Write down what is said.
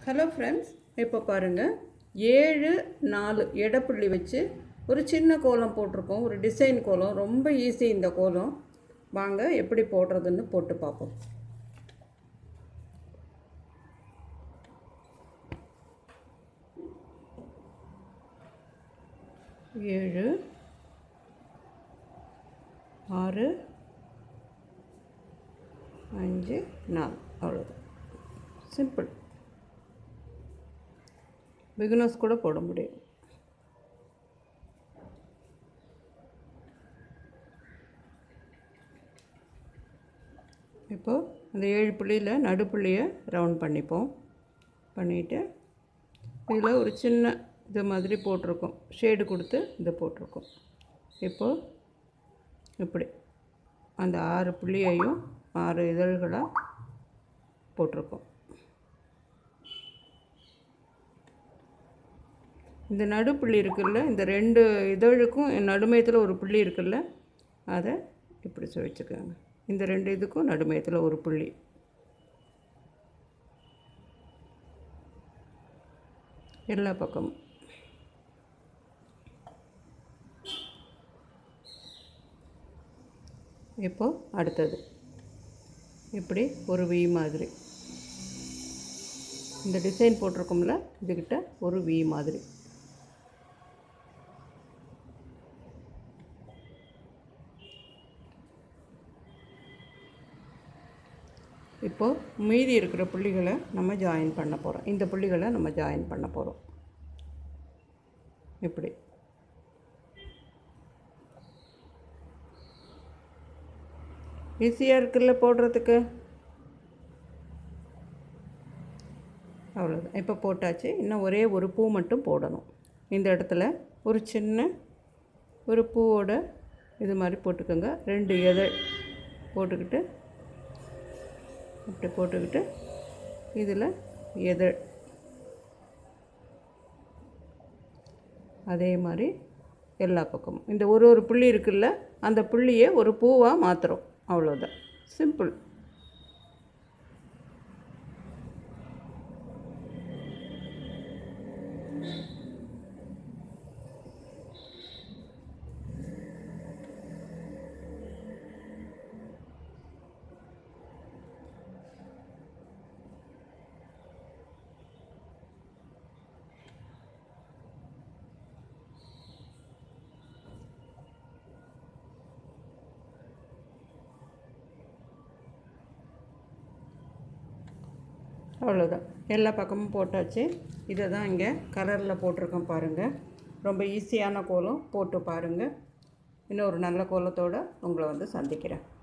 hello friends இப்போ பாருங்கள் ஏழு நாலு எடப்புள்ளி வச்சு ஒரு சின்ன கோலம் போட்டிருக்கோம் ஒரு டிசைன் கோலம் ரொம்ப ஈஸி இந்த கோலம் வாங்க எப்படி போடுறதுன்னு போட்டு பார்ப்போம் ஏழு ஆறு அஞ்சு நாலு அவ்வளோதான் சிம்பிள் பிகினர்ஸ் கூட போட முடியும் இப்போது அந்த ஏழு புள்ளியில் நடுப்புள்ளியை ரவுண்ட் பண்ணிப்போம் பண்ணிவிட்டு இதில் ஒரு சின்ன இது மாதிரி போட்டிருக்கோம் ஷேடு கொடுத்து இது போட்டிருக்கோம் இப்போது இப்படி அந்த ஆறு புள்ளியையும் ஆறு இதழ்களாக போட்டிருக்கோம் இந்த நடுப்புள்ளி இருக்குல்ல இந்த ரெண்டு இதழுக்கும் நடுமையத்தில் ஒரு புள்ளி இருக்குல்ல அதை இப்படி வச்சுக்கோங்க இந்த ரெண்டு இதுக்கும் நடுமையத்தில் ஒரு புள்ளி எல்லா பக்கமும் இப்போது அடுத்தது இப்படி ஒரு வி மாதிரி இந்த டிசைன் போட்டிருக்கோம்ல இதுக்கிட்ட ஒரு வி மாதிரி இப்போது மீதி இருக்கிற புள்ளிகளை நம்ம ஜாயின் பண்ண போகிறோம் இந்த புள்ளிகளை நம்ம ஜாயின் பண்ண போகிறோம் இப்படி ஈஸியாக இருக்குல்ல போடுறதுக்கு அவ்வளோதான் இப்போ போட்டாச்சு இன்னும் ஒரே ஒரு பூ மட்டும் போடணும் இந்த இடத்துல ஒரு சின்ன ஒரு பூவோட இது மாதிரி போட்டுக்கோங்க ரெண்டு எதழ் போட்டுக்கிட்டு இப்படி போட்டுக்கிட்டு இதில் எதழ் அதே மாதிரி எல்லா பக்கமும் இந்த ஒரு ஒரு புள்ளி இருக்குல்ல அந்த புள்ளியை ஒரு பூவாக மாற்றுறோம் அவ்வளோதான் சிம்பிள் அவ்வளோதான் எல்லா பக்கமும் போட்டாச்சு இதை தான் இங்கே கலரில் போட்டிருக்கோம் பாருங்கள் ரொம்ப ஈஸியான கோலம் போட்டு பாருங்கள் இன்னும் ஒரு நல்ல கோலத்தோடு உங்களை வந்து சந்திக்கிறேன்